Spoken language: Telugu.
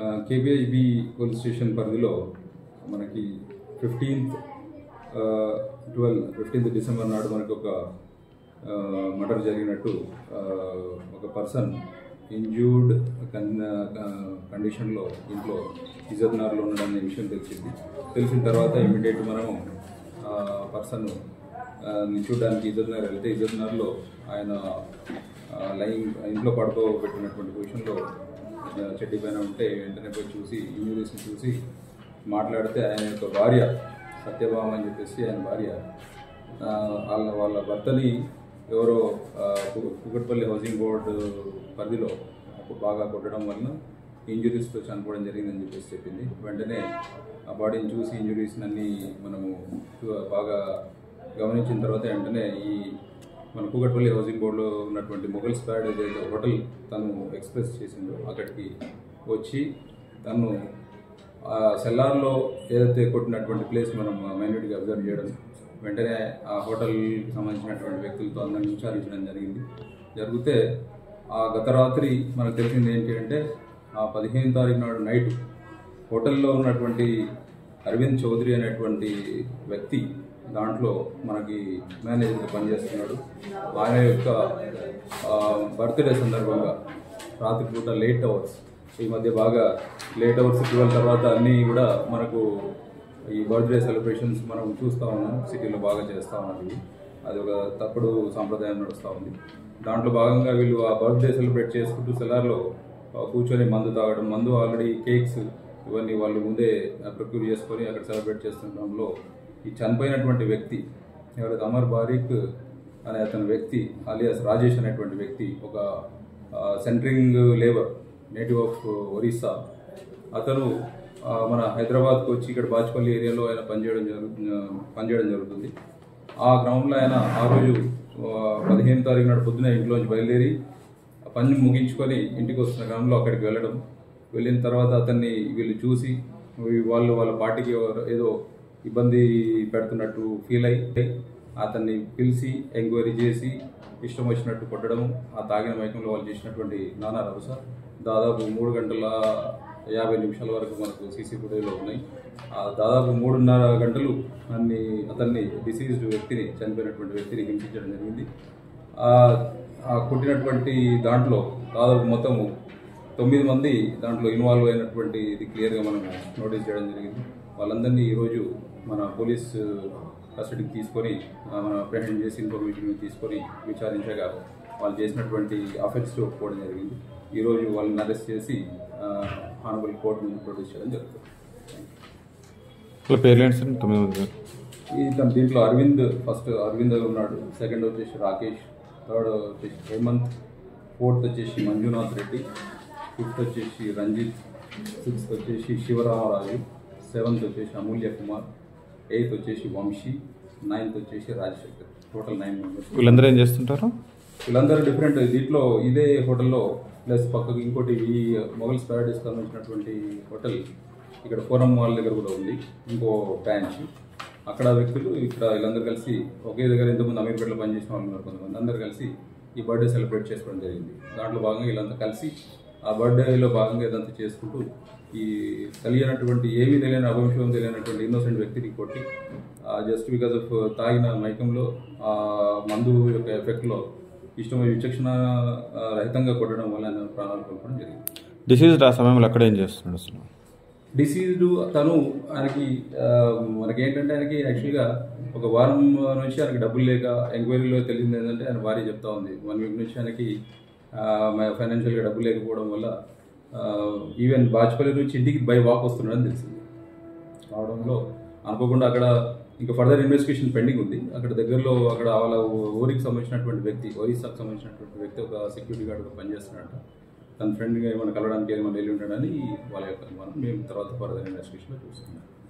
కేబిహెచ్బి పోలీస్ స్టేషన్ పరిధిలో మనకి ఫిఫ్టీన్త్ ట్వెల్వ్ ఫిఫ్టీన్త్ డిసెంబర్ నాడు మనకి ఒక మర్డర్ జరిగినట్టు ఆ, ఒక పర్సన్ ఇంజ్యూర్డ్ కన్ కండిషన్లో ఇంట్లో ఇజద్నార్లో ఉన్నాడనే విషయం తెలిసింది తెలిసిన తర్వాత ఇమీడియట్ మనము పర్సన్ చూడడానికి ఇజద్నార్ వెళ్తే ఇజద్నార్లో ఆయన లైన్ ఇంట్లో పడుకోబెట్టినటువంటి పొజిషన్లో ఆ, చెడ్డి పైన ఉంటే వెంటనే పోయి చూసి ఇంజురీస్ని చూసి మాట్లాడితే ఆయన యొక్క భార్య సత్యభామ అని చెప్పేసి ఆయన భార్య ఆ, వాళ్ళ వాళ్ళ భర్తని ఎవరో ఆ, కు- కుకట్పల్లి హౌసింగ్ బోర్డు పరిధిలో అప్పుడు బాగా కొట్టడం వలన ఇంజురీస్తో చనిపోవడం జరిగిందని చెప్పేసి చెప్పింది వెంటనే ఆ బాడీని చూసి ఇంజురీస్ అన్ని మనము చూ- బాగా గమనించిన తర్వాత వెంటనే ఈ మన కూకట్పల్లి హౌసింగ్ బోర్డులో ఉన్నటువంటి మొఘల్ స్పాడ్ ఏదైతే హోటల్ తను ఎక్స్ప్రెస్ చేసిందో అక్కడికి వచ్చి తను ఆ సెల్లార్లో ఏదైతే కొట్టినటువంటి ప్లేస్ మనం మైన్యూట్గా అబ్జర్వ్ చేయడం వెంటనే ఆ హోటల్కి సంబంధించినటువంటి వ్యక్తులతో అందరిని విచారించడం జరిగింది జరిగితే ఆ గత రాత్రి మనకు తెలిసింది ఏంటి అంటే ఆ పదిహేను తారీఖు నాడు నైట్ హోటల్లో ఉన్నటువంటి అరవింద్ చౌదరి అనేటువంటి వ్యక్తి దాంట్లో మనకి మేనేజర్గా పనిచేస్తున్నాడు ఆయన యొక్క బర్త్డే సందర్భంగా రాత్రిపూట లేట్ అవర్స్ ఈ మధ్య బాగా లేట్ అవర్స్ ట్వెల్వ్ తర్వాత అన్నీ కూడా మనకు ఈ బర్త్డే సెలబ్రేషన్స్ మనం చూస్తూ ఉన్నాం సిటీలో బాగా చేస్తూ ఉన్నారు ఇవి. అది ఒక తప్పుడు సాంప్రదాయం నడుస్తూ ఉంది దాంట్లో భాగంగా వీళ్ళు ఆ బర్త్డే సెలబ్రేట్ చేసుకుంటూ సెలార్లో ఆ, కూర్చొని మందు తాగడం మందు ఆల్రెడీ కేక్స్ ఇవన్నీ వాళ్ళు ముందే ప్రొక్యూర్ చేసుకొని అక్కడ సెలబ్రేట్ చేస్తుండడంలో ఈ చనిపోయినటువంటి వ్యక్తి ఎవరైతే అమర్ బారిక్ అనే అతని వ్యక్తి అలియాస్ రాజేష్ అనేటువంటి వ్యక్తి ఒక centring labour native of Orissa అతను ఆ, మన హైదరాబాద్కి వచ్చి ఇక్కడ బాచ్పల్లి ఏరియాలో ఆయన పనిచేయడం జరుగుతుంది పనిచేయడం జరుగుతుంది ఆ గ్రౌండ్లో ఆయన ఆ రోజు ఆ, పదిహేను తారీఖు నాడు పొద్దున ఇంట్లోంచి బయలుదేరి ఆ పని ముగించుకొని ఇంటికి వస్తున్న క్రమంలో అక్కడికి వెళ్ళడం వెళ్ళిన తర్వాత అతన్ని వీళ్ళు చూసి వీ- వాళ్ళు వాళ్ళ పార్టీకి ఎవరో- ఏదో ఇబ్బంది పెడుతున్నట్టు ఫీల్ అయ్యి అతన్ని పిలిచి ఎంక్వైరీ చేసి ఇష్టం వచ్చినట్టు కొట్టడము ఆ తాగిన మైకంలో వాళ్ళు చేసినటువంటి నానా రవస దాదాపు మూడు గంటల యాభై నిమిషాల వరకు మనకు సీసీ ఫుటేజ్లో ఉన్నాయి ఆ దాదాపు మూడున్నర గంటలు అన్ని అతన్ని డిసీజ్డ్ వ్యక్తిని చనిపోయినటువంటి వ్యక్తిని హింసించడం జరిగింది ఆ ఆ కొట్టినటువంటి దాంట్లో దాదాపు మొత్తము తొమ్మిది మంది దాంట్లో ఇన్వాల్వ్ అయినటువంటి ఇది క్లియర్గా మనం నోటీస్ చేయడం జరిగింది వాళ్ళందరినీ ఈరోజు మన పోలీస్ కస్టడీకి తీసుకొని ఆ, మన అప్రహెండ్ చేసి ఇన్ఫర్మేషన్ తీసుకొని విచారించగా వాళ్ళు చేసినటువంటి అఫెన్స్ ఒప్పుకోవడం జరిగింది ఈరోజు వాళ్ళని అరెస్ట్ చేసి హానబుల్ కోర్టు ముందు ప్రొడ్యూస్ చేయడం జరుగుతుంది వాళ్ళ పేర్లేంటి సార్ తొమ్మిది మంది గారు ఈ తన దీంట్లో అరవింద్ ఫస్ట్ అరవింద్ ఉన్నాడు సెకండ్ వచ్చేసి రాకేష్ థర్డ్ వచ్చేసి హేమంత్ ఫోర్త్ వచ్చేసి మంజునాథ్ రెడ్డి ఫిఫ్త్ వచ్చేసి రంజిత్ సిక్స్త్ వచ్చేసి శివరామరాజు సెవెంత్ వచ్చేసి అమూల్య కుమార్ ఎయిత్ వచ్చేసి వంశీ నైన్త్ వచ్చేసి రాజశేఖర్ టోటల్ నైన్ మెంబర్స్ వీళ్ళందరూ ఏం చేస్తుంటారు వీళ్ళందరూ డిఫరెంట్ దీంట్లో ఇదే హోటల్లో ప్లస్ పక్కకు ఇంకోటి ఈ మొఘల్స్ ప్యారడైస్ సంబంధించినటువంటి హోటల్ ఇక్కడ ఫోరం మాల్ దగ్గర కూడా ఉంది ఇంకో బ్రాంచ్ అక్కడ వ్యక్తులు ఇక్కడ వీళ్ళందరూ కలిసి ఒకే దగ్గర ఇంతకుముందు అమీర్పేటలో పనిచేసిన వాళ్ళు ఉన్నారు కొంతమంది అందరూ కలిసి ఈ బర్త్డే సెలబ్రేట్ చేసుకోవడం జరిగింది దాంట్లో భాగంగా వీళ్ళంతా కలిసి ఆ బర్త్డేలో భాగంగా ఇదంతా చేసుకుంటూ ఈ తెలియనటువంటి ఏమీ తెలియని అవంశం తెలియనటువంటి ఇన్నోసెంట్ వ్యక్తిని కొట్టి జస్ట్ బికాస్ ఆఫ్ తాగిన మైకంలో ఆ మందు యొక్క ఎఫెక్ట్లో ఇష్టమైన విచక్షణ ఆ, రహితంగా కొట్టడం వల్ల ఆయన ప్రాణాలు కోల్పోవడం జరిగింది డిసీజ్ ఆ సమయంలో అక్కడ ఏం చేస్తున్నాడు అసలు డిసీజ్డ్ తను ఆయనకి ఆ, మనకి ఏంటంటే ఆయనకి యాక్చువల్గా ఒక వారం నుంచి ఆయనకి డబ్బులు లేక ఎంక్వైరీలో తెలిసింది ఏంటంటే ఆయన భార్య చెప్తా ఉంది వన్ వీక్ నుంచి ఆయనకి ఫైనాన్షియల్గా డబ్బులు లేకపోవడం వల్ల ఈవెన్ బాజ్పల్లి నుంచి ఇంటికి బై వాక్ వస్తున్నాడని తెలిసింది రావడంలో అనుకోకుండా అక్కడ ఇంకా ఫర్దర్ ఇన్వెస్టిగేషన్ పెండింగ్ ఉంది అక్కడ దగ్గరలో అక్కడ వాళ్ళ ఊరికి సంబంధించినటువంటి వ్యక్తి ఒరిస్సాకు సంబంధించినటువంటి వ్యక్తి ఒక సెక్యూరిటీ గార్డ్ పనిచేస్తున్నాడంట తన ఫ్రెండ్గా ఏమైనా కలవడానికి ఏమైనా వెళ్ళి ఉంటాడని వాళ్ళ యొక్క అనుమానం మేము తర్వాత ఫర్దర్ ఇన్వెస్టిగేషన్లో చూస్తున్నాం